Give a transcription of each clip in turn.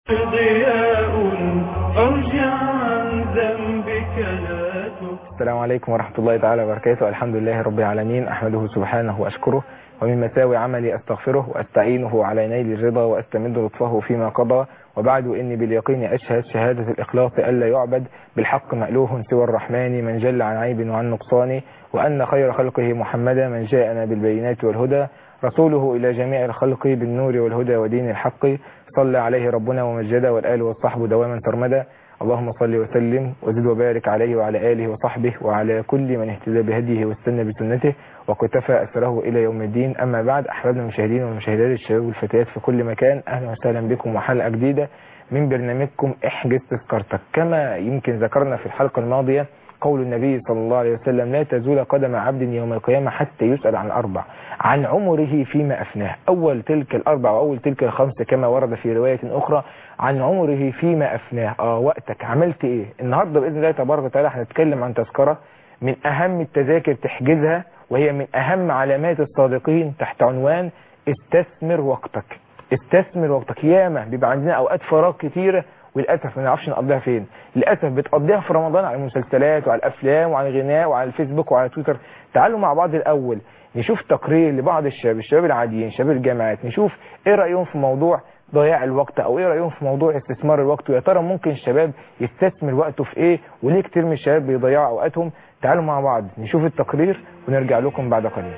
ضياء ارجع عن ذنبك لا تكفر السلام عليكم ورحمة الله تعالى وبركاته الحمد لله رب العالمين أحمده سبحانه وأشكره ومن مساوي عملي أستغفره وأستعينه على نيل الرضا وأستمد لطفه فيما قضى وبعد إني باليقين أشهد شهادة الإخلاص ألا يعبد بالحق مألوه سوى الرحمن من جل عن عيب وعن نقصان وأن خير خلقه محمدا من جاءنا بالبينات والهدى رسوله إلى جميع الخلق بالنور والهدى ودين الحق صلى عليه ربنا ومجدا والآل والصحب دواما ترمدا اللهم صل وسلم وزد وبارك عليه وعلى آله وصحبه وعلى كل من اهتدى بهديه واستنى بسنته وكتفى أثره إلى يوم الدين أما بعد أحبابنا المشاهدين والمشاهدات الشباب والفتيات في كل مكان أهلا وسهلا بكم وحلقة جديدة من برنامجكم احجز تذكرتك كما يمكن ذكرنا في الحلقة الماضية قول النبي صلى الله عليه وسلم لا تزول قدم عبد يوم القيامة حتى يسأل عن أربع عن عمره فيما أفناه أول تلك الأربع وأول تلك الخمسة كما ورد في رواية أخرى عن عمره فيما أفناه آه وقتك عملت إيه النهاردة بإذن الله تبارك وتعالى هنتكلم عن تذكرة من أهم التذاكر تحجزها وهي من أهم علامات الصادقين تحت عنوان استثمر وقتك استثمر وقتك ياما بيبقى عندنا أوقات فراغ كتيرة وللاسف ما نعرفش نقضيها فين للاسف بتقضيها في رمضان على المسلسلات وعلى الافلام وعلى الغناء وعلى الفيسبوك وعلى تويتر تعالوا مع بعض الاول نشوف تقرير لبعض الشباب الشباب العاديين شباب الجامعات نشوف ايه رايهم في موضوع ضياع الوقت او ايه رايهم في موضوع استثمار الوقت ويا ترى ممكن الشباب يستثمر وقته في ايه وليه كتير من الشباب بيضيعوا اوقاتهم تعالوا مع بعض نشوف التقرير ونرجع لكم بعد قليل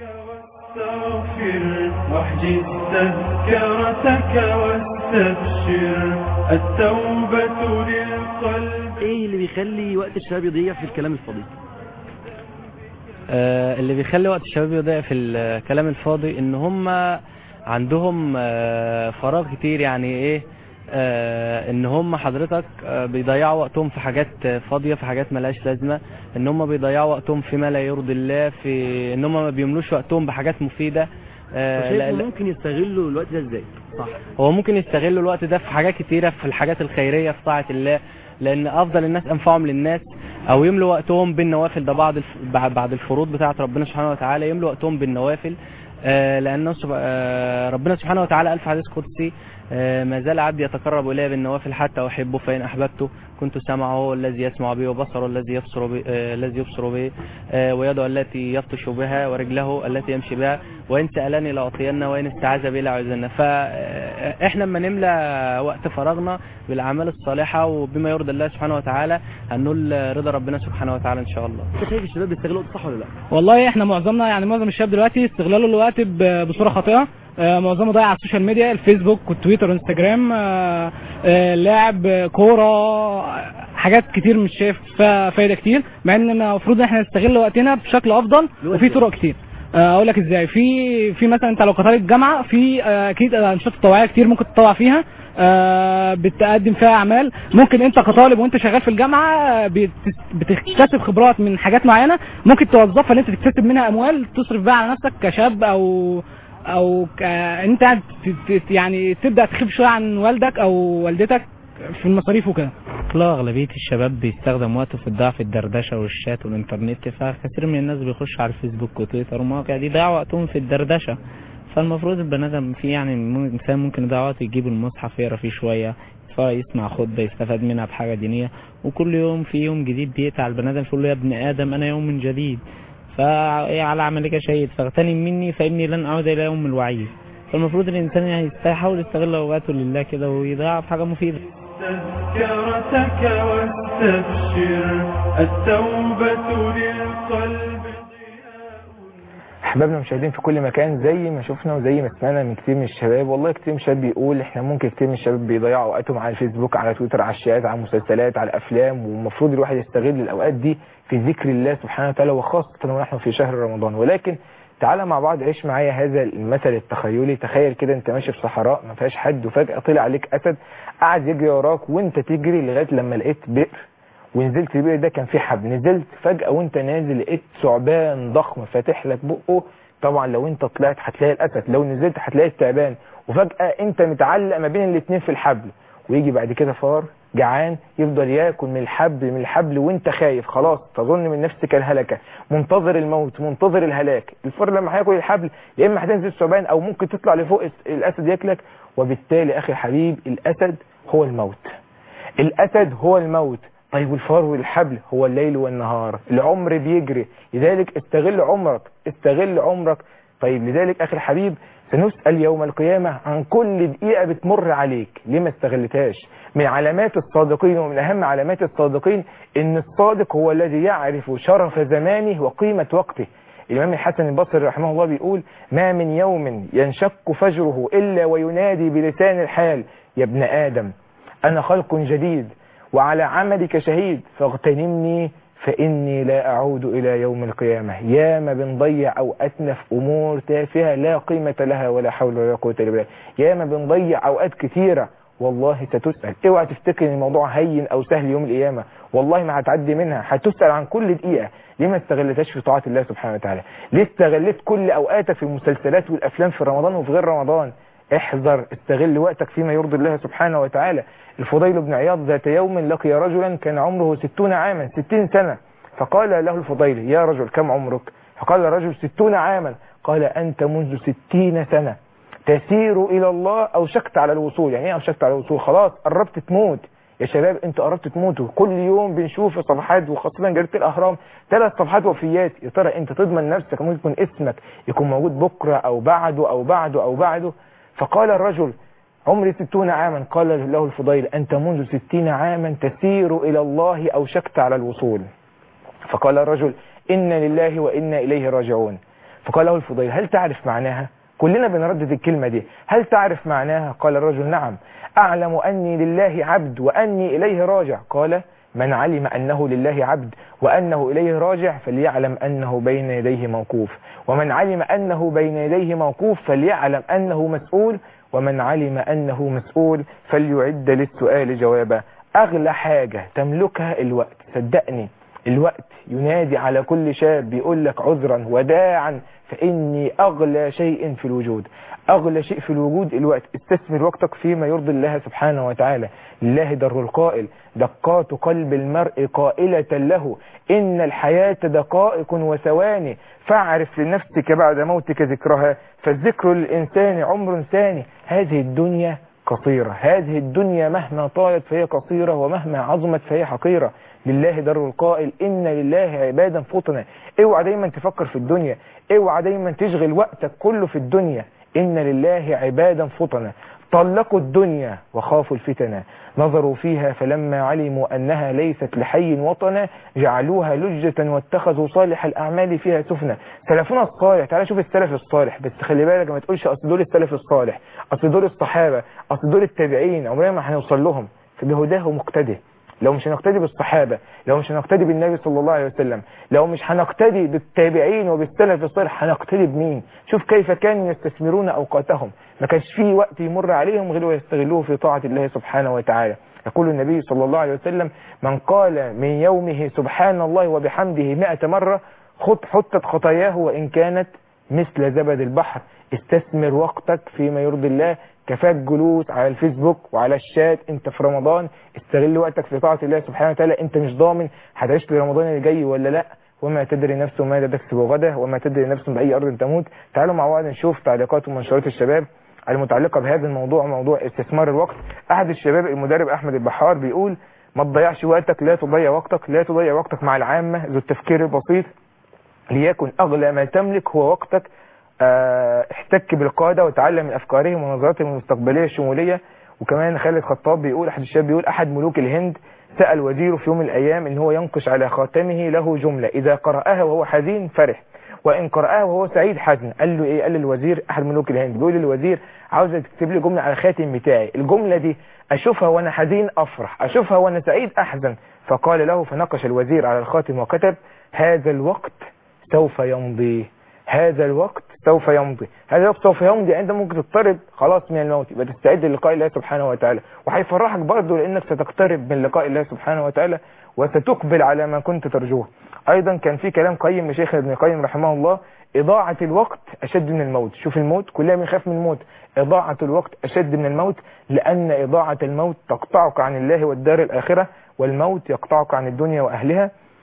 واستغفر واحجز تذكرتك واستبشر التوبة للقلب ايه اللي بيخلي وقت الشباب يضيع في الكلام الفاضي آه، اللي بيخلي وقت الشباب يضيع في الكلام الفاضي ان هم عندهم آه، فراغ كتير يعني ايه آه، ان هم حضرتك آه، بيضيعوا وقتهم في حاجات آه، فاضيه في حاجات ملهاش لازمه ان هم بيضيعوا وقتهم فيما لا يرضي الله في ان هم ما بيملوش وقتهم بحاجات مفيده آه، فشايف لا- إنه لا- ممكن يستغلوا الوقت ده ازاي صح هو ممكن يستغلوا الوقت ده في حاجات كتيرة في الحاجات الخيرية في طاعة الله لأن أفضل الناس أنفعهم للناس أو يملوا وقتهم بالنوافل ده بعض الف... بع- بعد الفروض بتاعة ربنا سبحانه وتعالى يملوا وقتهم بالنوافل آه لأن سب... آه ربنا سبحانه وتعالى قال في حديث قدسي آه ما زال عبدي يتقرب إلي بالنوافل حتى أحبه فإن أحببته كنت سمعه الذي يسمع به وبصره الذي يبصر به آه الذي يبصر به آه ويده التي يبطش بها ورجله التي يمشي بها وإن سألني لأعطينه وإن استعاذ بي لأعوذنه فإحنا لما نملى وقت فراغنا بالأعمال الصالحة وبما يرضي الله سبحانه وتعالى هنقول رضا ربنا سبحانه وتعالى إن شاء الله انت شايف الشباب بيستغلوا الوقت صح ولا لا والله احنا معظمنا يعني معظم الشباب دلوقتي استغلاله الوقت ب- بصوره خاطئه آه، معظمه ضايع على السوشيال ميديا الفيسبوك والتويتر والانستجرام آه، آه، لعب آه، كوره آه، حاجات كتير مش شايف فيها فايده كتير مع ان المفروض ان احنا نستغل وقتنا بشكل افضل هو وفي إزاي؟ طرق كتير آه، اقول لك ازاي في في مثلا انت لو كطالب جامعه في آه، اكيد انشطه تطوعيه كتير ممكن تتطوع فيها آه، بتقدم فيها اعمال ممكن انت كطالب وانت شغال في الجامعه آه، بت- بتكتسب خبرات من حاجات معينه ممكن توظفها ان انت تكتسب منها اموال تصرف بيها على نفسك كشاب او او ك... انت ت- ت- يعني تبدا تخف شويه عن والدك او والدتك في المصاريف وكده لا أغلبية الشباب بيستخدم وقته في الضياع في الدردشة والشات والإنترنت فكثير من الناس بيخش على الفيسبوك وتويتر والمواقع دي يضيعوا وقتهم في الدردشة فالمفروض البني آدم في يعني مم- إنسان ممكن يضيع وقت يجيب المصحف يقرا فيه شوية سواء يسمع خطبة يستفاد منها بحاجة دينية وكل يوم في يوم جديد بيقطع البني آدم يقول له يا ابن آدم أنا يوم جديد فعلى عملك شهيد فاغتنم مني فإني لن أعود إلى يوم الوعيد فالمفروض الإنسان يعني يحاول يستغل أوقاته لله كده ويضيعها في حاجة مفيدة تذكرتك واستبشر التوبة للقلب ضياء احبابنا المشاهدين في كل مكان زي ما شفنا وزي ما سمعنا من كتير من الشباب والله كتير من الشباب بيقول احنا ممكن كتير من الشباب بيضيعوا اوقاتهم على الفيسبوك على تويتر على الشات على المسلسلات على الافلام والمفروض الواحد يستغل الاوقات دي في ذكر الله سبحانه وتعالى وخاصه ونحن في شهر رمضان ولكن تعالى مع بعض عيش معايا هذا المثل التخيلي تخيل كده انت ماشي في صحراء ما فيهاش حد وفجاه طلع عليك اسد قعد يجري وراك وانت تجري لغايه لما لقيت بئر ونزلت البئر ده كان فيه حبل نزلت فجأة وانت نازل لقيت ثعبان ضخم فاتح لك بقه طبعا لو انت طلعت هتلاقي الاسد لو نزلت هتلاقي التعبان وفجأة انت متعلق ما بين الاتنين في الحبل ويجي بعد كده فار جعان يفضل ياكل من الحبل من الحبل وانت خايف خلاص تظن من نفسك الهلكة منتظر الموت منتظر الهلاك الفار لما هياكل الحبل يا اما هتنزل ثعبان او ممكن تطلع لفوق الاسد ياكلك وبالتالي اخي الحبيب الاسد هو الموت الأسد هو الموت طيب والفار والحبل هو الليل والنهار العمر بيجري لذلك استغل عمرك استغل عمرك طيب لذلك أخي الحبيب سنسأل يوم القيامة عن كل دقيقة بتمر عليك ليه ما استغلتهاش من علامات الصادقين ومن أهم علامات الصادقين إن الصادق هو الذي يعرف شرف زمانه وقيمة وقته الإمام الحسن البصري رحمه الله بيقول ما من يوم ينشق فجره إلا وينادي بلسان الحال يا ابن آدم أنا خلق جديد وعلى عملك شهيد فاغتنمني فإني لا أعود إلى يوم القيامة يا ما بنضيع أوقاتنا في أمور تافهة لا قيمة لها ولا حول ولا قوة إلا بالله يا ما بنضيع أوقات كثيرة والله ستسأل اوعى تفتكر ان الموضوع هين او سهل يوم القيامة والله ما هتعدي منها هتسأل عن كل دقيقة ليه ما استغلتهاش في طاعة الله سبحانه وتعالى ليه استغلت كل اوقاتك في المسلسلات والافلام في رمضان وفي غير رمضان احذر استغل وقتك فيما يرضي الله سبحانه وتعالى الفضيل بن عياض ذات يوم لقي رجلا كان عمره ستون عاما ستين سنة فقال له الفضيل يا رجل كم عمرك فقال الرجل ستون عاما قال أنت منذ ستين سنة تسير إلى الله أوشكت على الوصول يعني ايه أوشكت على الوصول خلاص قربت تموت يا شباب انتوا قربتوا تموتوا كل يوم بنشوف صفحات وخاصة جريدة الأهرام ثلاث صفحات وفيات يا ترى انت تضمن نفسك ممكن يكون اسمك يكون موجود بكرة أو بعده أو بعده أو بعده فقال الرجل عمري ستون عاما قال له الفضيل أنت منذ ستين عاما تسير إلى الله أوشكت على الوصول فقال الرجل إن لله وإنا إليه راجعون فقال له الفضيل هل تعرف معناها كلنا بنردد الكلمة دي هل تعرف معناها قال الرجل نعم أعلم أني لله عبد وأني إليه راجع قال من علم أنه لله عبد وأنه إليه راجع فليعلم أنه بين يديه موقوف ومن علم أنه بين يديه موقوف فليعلم أنه مسؤول ومن علم أنه مسؤول فليعد للسؤال جوابا أغلى حاجة تملكها الوقت صدقني الوقت ينادي على كل شاب بيقول لك عذرا وداعا فإني أغلى شيء في الوجود أغلى شيء في الوجود الوقت استثمر وقتك فيما يرضي الله سبحانه وتعالى لله در القائل دقات قلب المرء قائلة له إن الحياة دقائق وثواني فاعرف لنفسك بعد موتك ذكرها فالذكر للإنسان عمر ثاني هذه الدنيا قصيرة هذه الدنيا مهما طالت فهي قصيرة ومهما عظمت فهي حقيرة لله در القائل إن لله عبادا فطنا اوعى دايما تفكر في الدنيا اوعى دايما تشغل وقتك كله في الدنيا إن لله عبادا فطنا طلقوا الدنيا وخافوا الفتنة نظروا فيها فلما علموا أنها ليست لحي وطنا جعلوها لجة واتخذوا صالح الأعمال فيها سفنة سلفنا الصالح تعالى شوف السلف الصالح بس خلي بالك ما تقولش أصل دول السلف الصالح أصل دول الصحابة أصل دول التابعين عمرنا ما هنوصل لهم فبهداه مقتده لو مش هنقتدي بالصحابة لو مش هنقتدي بالنبي صلى الله عليه وسلم لو مش هنقتدي بالتابعين وبالسلف الصالح هنقتدي بمين شوف كيف كانوا يستثمرون أوقاتهم ما كانش في وقت يمر عليهم غير ويستغلوه في طاعة الله سبحانه وتعالى يقول النبي صلى الله عليه وسلم من قال من يومه سبحان الله وبحمده مئة مرة خط حطت خطاياه وإن كانت مثل زبد البحر استثمر وقتك فيما يرضي الله كفاك جلوس على الفيسبوك وعلى الشات انت في رمضان استغل وقتك في طاعة الله سبحانه وتعالى انت مش ضامن هتعيش لرمضان اللي جاي ولا لا وما تدري نفس ماذا تكسب غدا وما تدري نفس بأي أرض تموت تعالوا مع بعض نشوف تعليقات ومنشورات الشباب المتعلقة بهذا الموضوع موضوع استثمار الوقت أحد الشباب المدرب أحمد البحار بيقول ما تضيعش وقتك لا تضيع وقتك لا تضيع وقتك مع العامة ذو التفكير البسيط ليكن أغلى ما تملك هو وقتك اه احتك بالقادة وتعلم من أفكارهم ونظراتهم المستقبلية الشمولية وكمان خالد خطاب بيقول أحد الشباب بيقول أحد ملوك الهند سأل وزيره في يوم من الأيام إن هو ينقش على خاتمه له جملة إذا قرأها وهو حزين فرح وإن قرأها وهو سعيد حزن قال له إيه قال للوزير أحد ملوك الهند بيقول للوزير عاوز تكتب لي جملة على الخاتم بتاعي الجملة دي أشوفها وأنا حزين أفرح أشوفها وأنا سعيد أحزن فقال له فنقش الوزير على الخاتم وكتب هذا الوقت سوف يمضي هذا الوقت سوف يمضي هذا الوقت سوف يمضي انت ممكن تقترب خلاص من الموت يبقى تستعد للقاء الله سبحانه وتعالى وهيفرحك برضه لانك ستقترب من لقاء الله سبحانه وتعالى وستقبل على ما كنت ترجوه ايضا كان في كلام قيم لشيخنا ابن القيم رحمه الله اضاعة الوقت اشد من الموت شوف الموت كلنا بنخاف من الموت اضاعة الوقت اشد من الموت لان اضاعة الموت تقطعك عن الله والدار الاخرة والموت يقطعك عن الدنيا واهلها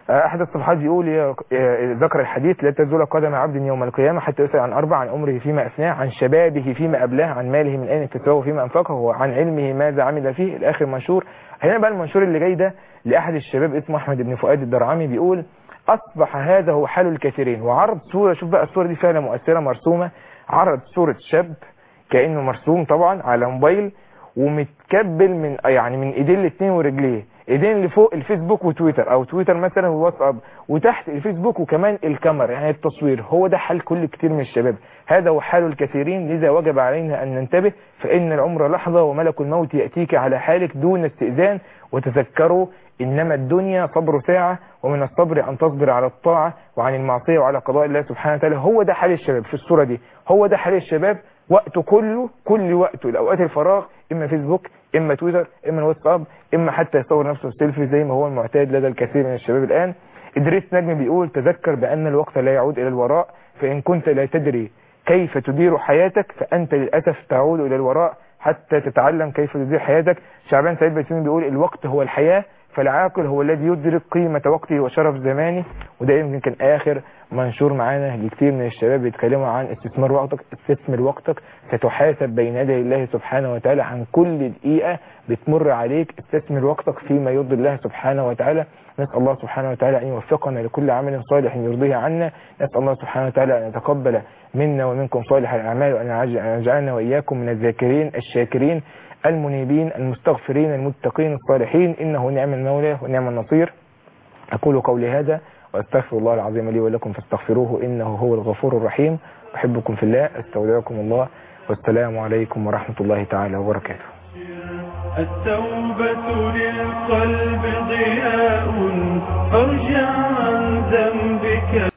آه، احد الصفحات بيقول يا- آه، ذكر الحديث لا تزول قدم عبد يوم القيامه حتى يسال عن اربع عن عمره فيما افناه عن شبابه فيما ابلاه عن ماله من اين اكتسبه فيما انفقه وعن علمه ماذا عمل فيه الاخر منشور هنا بقى المنشور اللي جاي ده لاحد الشباب اسمه احمد بن فؤاد الدرعمي بيقول اصبح هذا هو حال الكثيرين وعرض صوره شوف بقى الصوره دي فعلا مؤثره مرسومه عرض صوره شاب كانه مرسوم طبعا على موبايل ومتكبل من يعني من ايدين الاثنين ورجليه ايدين اللي فوق الفيسبوك وتويتر او تويتر مثلا وواتساب وتحت الفيسبوك وكمان الكاميرا يعني التصوير هو ده حال كل كتير من الشباب هذا هو حال الكثيرين لذا وجب علينا ان ننتبه فان العمر لحظه وملك الموت ياتيك على حالك دون استئذان وتذكروا انما الدنيا صبر ساعه ومن الصبر ان تصبر على الطاعه وعن المعصيه وعلى قضاء الله سبحانه وتعالى هو ده حال الشباب في الصوره دي هو ده حال الشباب وقته كله كل وقته الاوقات الفراغ اما فيسبوك اما تويتر اما الواتساب اما حتى يصور نفسه سيلفي زي ما هو المعتاد لدى الكثير من الشباب الان ادريس نجم بيقول تذكر بان الوقت لا يعود الى الوراء فان كنت لا تدري كيف تدير حياتك فانت للاسف تعود الى الوراء حتى تتعلم كيف تدير حياتك شعبان سعيد بيتين بيقول الوقت هو الحياه فالعاقل هو الذي يدرك قيمة وقته وشرف زمانه وده يمكن كان آخر منشور معانا لكتير من الشباب بيتكلموا عن استثمار وقتك استثمر وقتك ستحاسب بين يدي الله سبحانه وتعالى عن كل دقيقة بتمر عليك استثمر وقتك فيما يرضي الله سبحانه وتعالى نسأل الله سبحانه وتعالى أن يوفقنا لكل عمل صالح يرضيه عنا نسأل الله سبحانه وتعالى أن يتقبل منا ومنكم صالح الأعمال وأن يجعلنا وإياكم من الذاكرين الشاكرين المنيبين المستغفرين المتقين الصالحين إنه نعم المولى ونعم النصير أقول قولي هذا وأستغفر الله العظيم لي ولكم فاستغفروه إنه هو الغفور الرحيم أحبكم في الله أستودعكم الله والسلام عليكم ورحمة الله تعالى وبركاته التوبة للقلب ضياء فارجع عن ذنبك